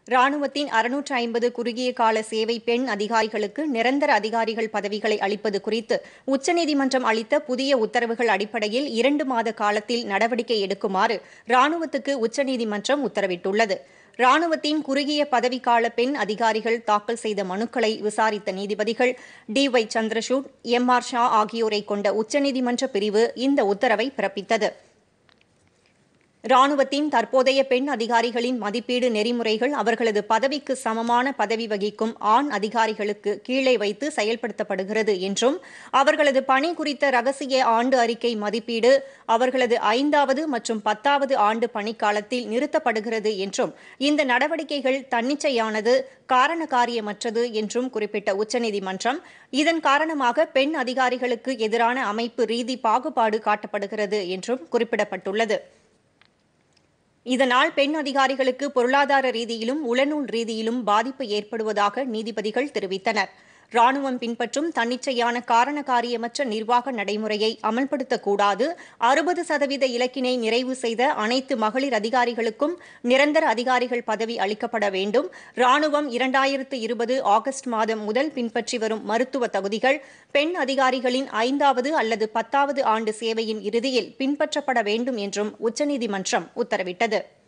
ராணுவத்தின் அறுநூற்று ஐம்பது குறுகிய கால சேவை பெண் அதிகாரிகளுக்கு நிரந்தர அதிகாரிகள் பதவிகளை அளிப்பது குறித்து உச்சநீதிமன்றம் அளித்த புதிய உத்தரவுகள் அடிப்படையில் இரண்டு மாத காலத்தில் நடவடிக்கை எடுக்குமாறு ராணுவத்துக்கு உச்சநீதிமன்றம் உத்தரவிட்டுள்ளது ராணுவத்தின் குறுகிய பதவிக்கால பெண் அதிகாரிகள் தாக்கல் செய்த மனுக்களை விசாரித்த நீதிபதிகள் D Y Chandrachud M R Shah ஆகியோரை கொண்ட உச்சநீதிமன்ற பிரிவு இந்த உத்தரவை பிறப்பித்தது ராணுவத்தின் தற்போதைய பெண் அதிகாரிகளின் மதிப்பீடு நெறிமுறைகள் அவர்களது பதவிக்கு சமமான பதவி வகிக்கும் ஆண் அதிகாரிகளுக்கு கீழே வைத்து செயல்படுத்தப்படுகிறது என்றும் அவர்களது பணி குறித்த ரகசிய ஆண்டு அறிக்கை மதிப்பீடு அவர்களது ஐந்தாவது மற்றும் பத்தாவது ஆண்டு பணிக்காலத்தில் நிறுத்தப்படுகிறது என்றும் இந்த நடவடிக்கைகள் தன்னிச்சையானது காரண காரியமற்றது என்றும் குறிப்பிட்ட உச்சநீதிமன்றம் இதன் காரணமாக பெண் அதிகாரிகளுக்கு எதிரான அமைப்பு ரீதி பாகுபாடு காட்டப்படுகிறது என்றும் குறிப்பிடப்பட்டுள்ளது இதனால் பெண் அதிகாரிகளுக்கு பொருளாதார ரீதியிலும் உளநூல் ரீதியிலும் பாதிப்பு ஏற்படுவதாக நீதிபதிகள் தெரிவித்தனர் ராணுவம் பின்பற்றும் தன்னிச்சையான காரண காரியமற்ற நிர்வாக நடைமுறையை அமல்படுத்தக்கூடாது அறுபது சதவீத இலக்கினை நிறைவு செய்த அனைத்து மகளிர் அதிகாரிகளுக்கும் நிரந்தர அதிகாரிகள் பதவி அளிக்கப்பட வேண்டும் ராணுவம் இரண்டாயிரத்து இருபது ஆகஸ்ட் மாதம் முதல் பின்பற்றி வரும் மருத்துவ தகுதிகள் பெண் அதிகாரிகளின் ஐந்தாவது அல்லது பத்தாவது ஆண்டு சேவையின் இறுதியில் பின்பற்றப்பட வேண்டும் என்றும் உச்சநீதிமன்றம் உத்தரவிட்டது